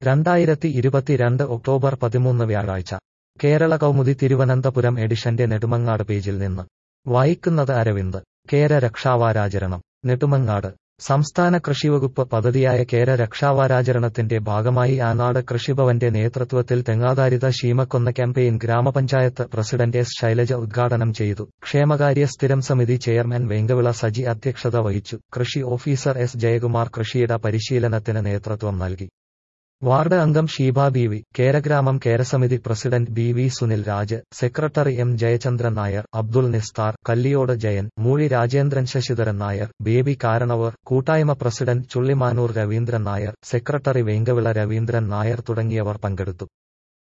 രണ്ടായിരത്തി ഇരുപത്തിരണ്ട് ഒക്ടോബർ പതിമൂന്ന് വ്യാഴാഴ്ച കേരള കൗമുദി തിരുവനന്തപുരം എഡിഷന്റെ നെടുമങ്ങാട് പേജിൽ നിന്ന് വായിക്കുന്നത് അരവിന്ദ് കേര രക്ഷാവാരാചരണം നെടുമങ്ങാട് സംസ്ഥാന കൃഷിവകുപ്പ് പദ്ധതിയായ കേര രക്ഷാവാരാചരണത്തിന്റെ ഭാഗമായി ആനാട് കൃഷിഭവന്റെ നേതൃത്വത്തിൽ തെങ്ങാധാരിത ശീമക്കൊന്ന ക്യാമ്പയിൻ ഗ്രാമപഞ്ചായത്ത് പ്രസിഡന്റ് എസ് ശൈലജ ഉദ്ഘാടനം ചെയ്തു ക്ഷേമകാര്യ സ്ഥിരം സമിതി ചെയർമാൻ വെങ്കവിള സജി അധ്യക്ഷത വഹിച്ചു കൃഷി ഓഫീസർ എസ് ജയകുമാർ കൃഷിയിട പരിശീലനത്തിന് നേതൃത്വം നൽകി വാർഡ് അംഗം ഷീബ ബി വി കേരഗ്രാമം കേരസമിതി president B V Sunil Raj secretary M Jayachandran Nair Abdul Nisthar Kalliyode Jayan Moozhi Rajendran Sasidharan Nair Baby കാരണവർ കൂട്ടായ്മ പ്രസിഡന്റ് ചുള്ളിമാനൂർ രവീന്ദ്രൻ നായർ സെക്രട്ടറി വേങ്കവിള രവീന്ദ്രൻ നായർ തുടങ്ങിയവർ പങ്കെടുത്തു